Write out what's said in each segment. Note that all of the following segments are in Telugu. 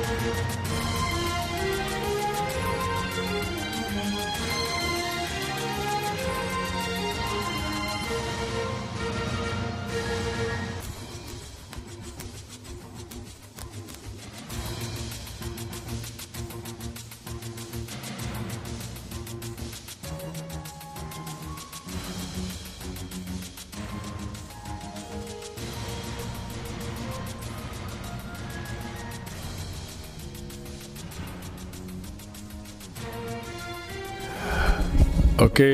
ఓకే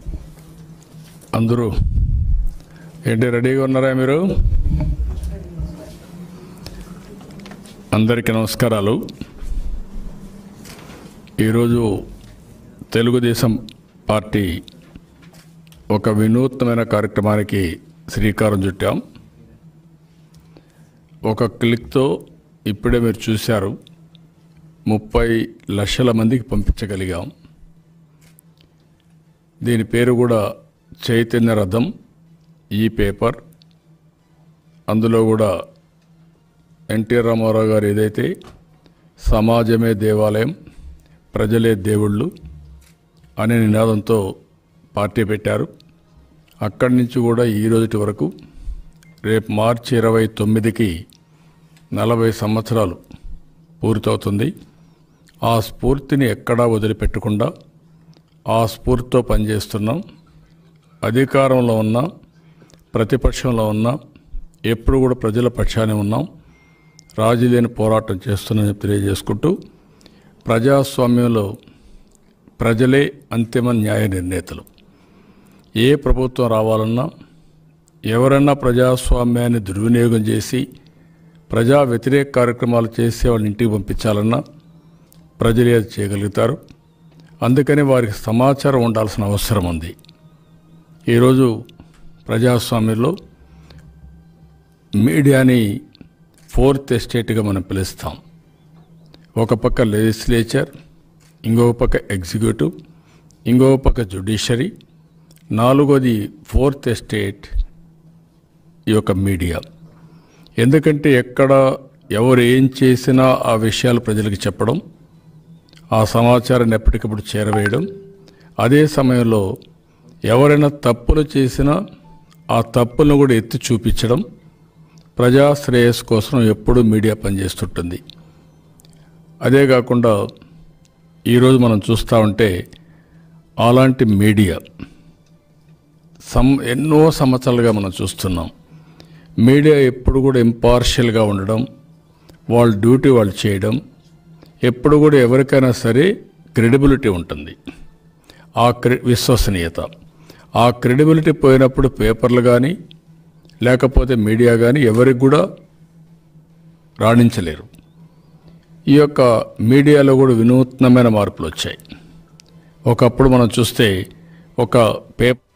అందరూ ఏంటి రెడీగా ఉన్నారా మీరు అందరికీ నమస్కారాలు ఈరోజు తెలుగుదేశం పార్టీ ఒక వినూత్నమైన కార్యక్రమానికి శ్రీకారం చుట్టాం ఒక క్లిక్తో ఇప్పుడే మీరు చూశారు ముప్పై లక్షల మందికి పంపించగలిగాం దీని పేరు కూడా చైతన్య రథం ఈ పేపర్ అందులో కూడా ఎన్టీఆర్ రామారావు గారు ఏదైతే సమాజమే దేవాలయం ప్రజలే దేవుళ్ళు అనే నినాదంతో పార్టీ పెట్టారు అక్కడి నుంచి కూడా ఈ రోజుటి వరకు రేపు మార్చి ఇరవై తొమ్మిదికి నలభై సంవత్సరాలు పూర్తవుతుంది ఆ స్ఫూర్తిని ఎక్కడా వదిలిపెట్టకుండా ఆ స్ఫూర్తితో పనిచేస్తున్నాం అధికారంలో ఉన్నా ప్రతిపక్షంలో ఉన్నా ఎప్పుడు కూడా ప్రజల పక్షానే ఉన్నాం రాజీ లేని పోరాటం చేస్తున్నామని తెలియజేసుకుంటూ ప్రజాస్వామ్యంలో ప్రజలే అంతిమ న్యాయ నిర్ణేతలు ఏ ప్రభుత్వం రావాలన్నా ఎవరన్నా ప్రజాస్వామ్యాన్ని దుర్వినియోగం చేసి ప్రజా వ్యతిరేక కార్యక్రమాలు చేసే వాళ్ళని ఇంటికి పంపించాలన్నా ప్రజలే అది చేయగలుగుతారు అందుకని వారికి సమాచారం ఉండాల్సిన అవసరం ఉంది ఈరోజు ప్రజాస్వామ్యంలో మీడియాని ఫోర్త్ ఎస్టేట్గా మనం పిలుస్తాం ఒక పక్క లెజిస్లేచర్ ఇంకొక పక్క ఎగ్జిక్యూటివ్ ఇంకొక పక్క జుడిషరీ నాలుగోది ఫోర్త్ ఎస్టేట్ ఈ యొక్క మీడియా ఎందుకంటే ఎక్కడ ఎవరు ఏం చేసినా ఆ విషయాలు ప్రజలకు చెప్పడం ఆ సమాచారాన్ని ఎప్పటికప్పుడు చేరవేయడం అదే సమయంలో ఎవరైనా తప్పులు చేసినా ఆ తప్పులను కూడా ఎత్తి చూపించడం ప్రజా శ్రేయస్సు కోసం ఎప్పుడూ మీడియా పనిచేస్తుంటుంది అదే కాకుండా ఈరోజు మనం చూస్తూ ఉంటే అలాంటి మీడియా సం ఎన్నో సంవత్సరాలుగా మనం చూస్తున్నాం మీడియా ఎప్పుడు కూడా ఇంపార్షియల్గా ఉండడం వాళ్ళ డ్యూటీ వాళ్ళు చేయడం ఎప్పుడు కూడా ఎవరికైనా సరే క్రెడిబిలిటీ ఉంటుంది ఆ క్రె విశ్వసనీయత ఆ క్రెడిబిలిటీ పోయినప్పుడు పేపర్లు కానీ లేకపోతే మీడియా కానీ ఎవరికి కూడా రాణించలేరు ఈ యొక్క మీడియాలో కూడా వినూత్నమైన మార్పులు వచ్చాయి ఒకప్పుడు మనం చూస్తే ఒక పేపర్